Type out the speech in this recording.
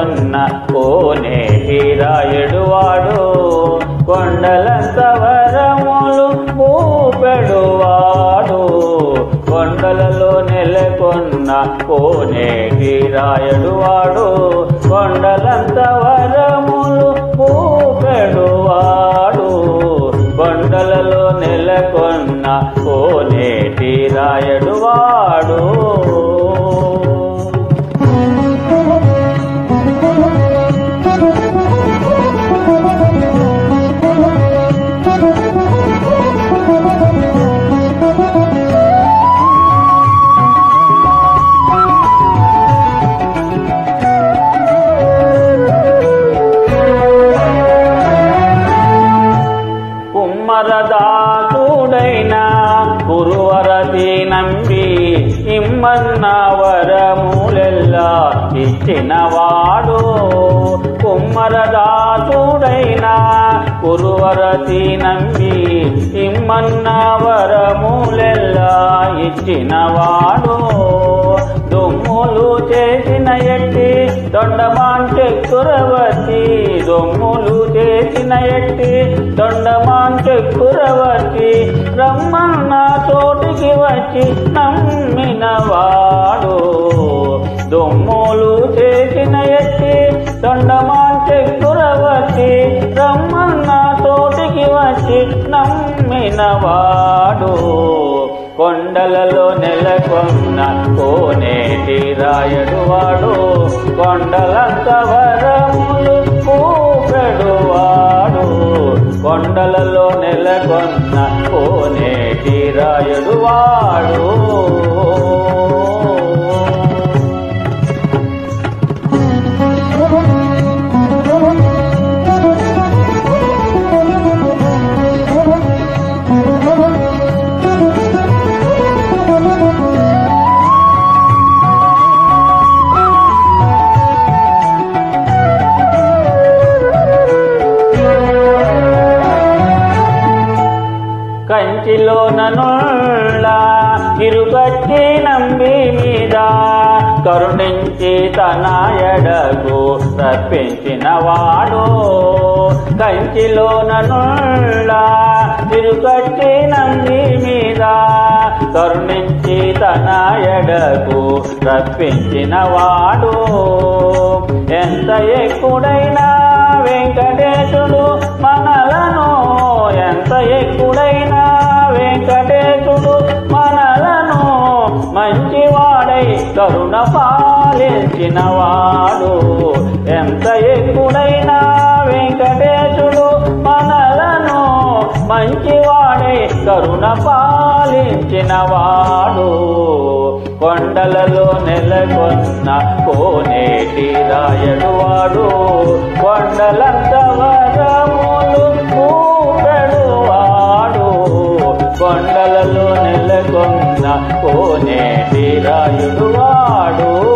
నెలకొన్న కోనేటి రాయుడు వాడు కొండలంత వరములు పూపెడువాడు కొండలలో నెలకొన్న కోనేటి రాయుడు వాడు కొండలంత వరములు పూపెడువాడు కొండలలో నెలకొన్న కోనేటి రాయుడు వాడు కుమ్మరదాతుడైన గురువరతి నంబి ఇమ్మన్న వరములెల్లా ఇచ్చినవాడు కుమ్మరదాతుడైన గురువరతి నంబి ఇమ్మన్న వరములెల్లా ఇచ్చినవాడు దొమ్ములు చేసిన ఎట్టి దొండమాంటె కురవతి దొమ్ములు చేసిన ఎట్టి దొండమాంటె కురవతి రమ్మన్న చోటికి వచ్చి నమ్మినవాడు దొమ్ములు చేసిన ఎట్టి దొండమాంటె కురవతి రమ్మన్న తోటికి వచ్చి నమ్మినవాడు కొండలలో నెలకొన్న కోనేటి రాయడు వాడు కొండలంత వరములు పూపెడువాడు కొండలలో నెలకొన్న కోనేటి రాయడు వాడు కంచిలో ననుళ్ళ ఇరుగట్టి నంబి మీద కరుణించి తన ఎడకు రప్పించిన వాడు కంచిలో ననుళ్ళ ఇరుగట్టి నంబి మీద కరుణించి తన ఎడకు రప్పించిన వాడు ఎంత ఎక్కుడైనా వెంకటేశుడు మనలను ఎంత ఎక్కుడైనా వెంకటేశుడు మనలను మంచివాడై కరుణ పాలించిన వాడు ఎంత ఎక్కుడైనా వెంకటేశుడు మనలను మంచివాడై కరుణ పాలించిన వాడు కొండలలో నెలకొన్న కోనేటి రాయడు వాడు కొండలంత వరములు కూపెడు వాడు కొండలలో నెలకొన్న కోనేటి రాయుడు వాడు